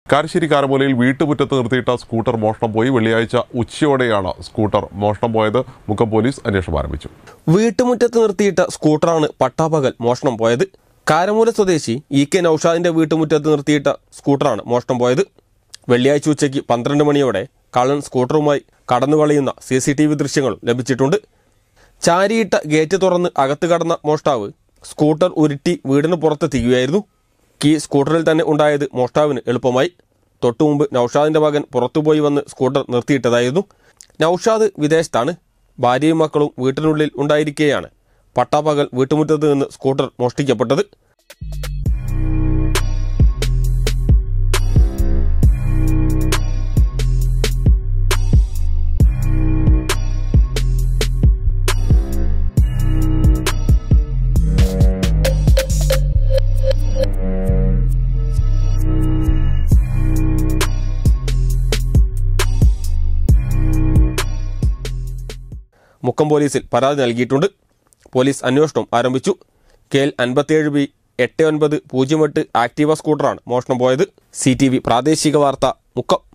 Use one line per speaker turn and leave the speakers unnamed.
കാരശ്ശേരി കാരമൂലയിൽ വീട്ടുമുറ്റത്ത് നിർത്തിയിട്ട സ്കൂട്ടർ മോഷണം പോയി വെള്ളിയാഴ്ച ഉച്ചയോടെയാണ് സ്കൂട്ടർ മോഷണം പോയത് മുക്കം പോലീസ് അന്വേഷണം ആരംഭിച്ചു
വീട്ടുമുറ്റത്ത് നിർത്തിയിട്ട സ്കൂട്ടറാണ് പട്ടാപകൽ മോഷണം പോയത് കാരമൂല സ്വദേശി ഇ കെ നൌഷാദിന്റെ വീട്ടുമുറ്റത്ത് നിർത്തിയിട്ട സ്കൂട്ടറാണ് മോഷണം പോയത് വെള്ളിയാഴ്ച ഉച്ചയ്ക്ക് പന്ത്രണ്ട് മണിയോടെ കള്ളൻ സ്കൂട്ടറുമായി കടന്നു കളയുന്ന സി സി ടി വി ദൃശ്യങ്ങൾ ലഭിച്ചിട്ടുണ്ട് ചാരിയിട്ട ഗേറ്റ് തുറന്ന് അകത്ത് കടന്ന മോഷ്ടാവ് സ്കൂട്ടർ ഉരുട്ടി വീടിന് പുറത്തെത്തിക്കുകയായിരുന്നു കീ സ്കൂട്ടറിൽ തന്നെ ഉണ്ടായത് മോഷ്ടാവിന് എളുപ്പമായി തൊട്ടുമുമ്പ് നൌഷാദിന്റെ മകൻ പുറത്തുപോയി വന്ന് സ്കൂട്ടർ നിർത്തിയിട്ടതായിരുന്നു നൌഷാദ് വിദേശത്താണ് ഭാര്യയും മക്കളും വീട്ടിനുള്ളിൽ ഉണ്ടായിരിക്കെയാണ് പട്ടാപ്പകൽ വീട്ടുമുറ്റത്ത് നിന്ന് സ്കൂട്ടർ മോഷ്ടിക്കപ്പെട്ടത് മുക്കം പോലീസിൽ പരാതി നൽകിയിട്ടുണ്ട് പോലീസ് അന്വേഷണം ആരംഭിച്ചു കെ എൽ അൻപത്തിയേഴ് ബി എട്ട് ഒൻപത് പൂജ്യം എട്ട് ആക്റ്റീവ സ്കൂട്ടറാണ് മോഷണം പോയത് സി ടി വി പ്രാദേശിക വാർത്ത മുക്കം